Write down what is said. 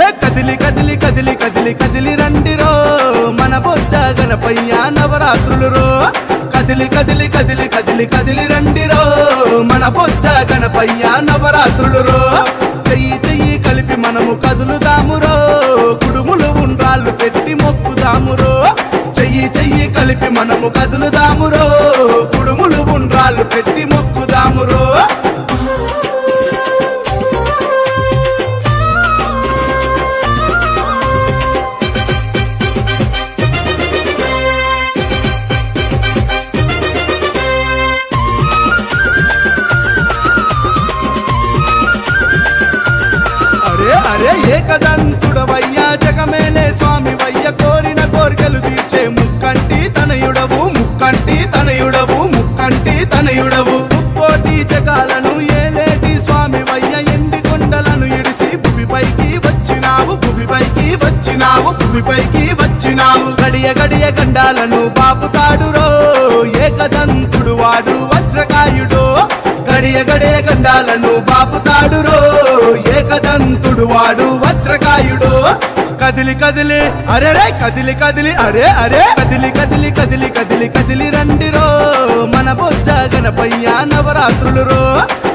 కదిలి కదిలి కదిలి కదిలి కదిలి రండిరో మన బొజ్జ గణపయ్య నవరాత్రులు రో కదిలి కదిలి కదిలి కదిలి కదిలి రండిరో మన బొజ్జ గణపయ్య నవరాత్రులు రో చెయ్యి చెయ్యి కలిపి మనము కదులుదామురో కుడుములు ఉండ్రాళ్ళు పెట్టి మొక్కుదామురో చెయ్యి చెయ్యి కలిపి మనము కదులుదామురో కుడుములు ఉండ్రాళ్ళు పెట్టి మొక్కుదామురో అరే అరే ఏకదంతుడవయ్యా జగమేలే స్వామి వయ్య కోరిన కోరికలు తీర్చే ముక్కంటి తనయుడవు ముక్కంటి తనయుడవు ముక్కంటి తనయుడవు ముక్కోటి జగాలను ఏలేటి స్వామి వయ్య ఎండి కొండలను ఇడిసి భూమిపైకి వచ్చినావు భూమిపైకి వచ్చినావు భూమిపైకి వచ్చినావు గడియ గడియ గండాలను బాపుతాడురో ఏకదంతుడు వాడు వజ్రకాయుడో గడియ గడియ గండాలను బాపుతాడురో ఏకదంతుడు వాడు వజ్రకాయుడు కదిలి కదిలి అరే రే కదిలి కదిలి అరే అరే కదిలి కదిలి కదిలి కదిలి కదిలి రండిరో మన బొజ్జ గణపయ్య నవరాత్రులు రో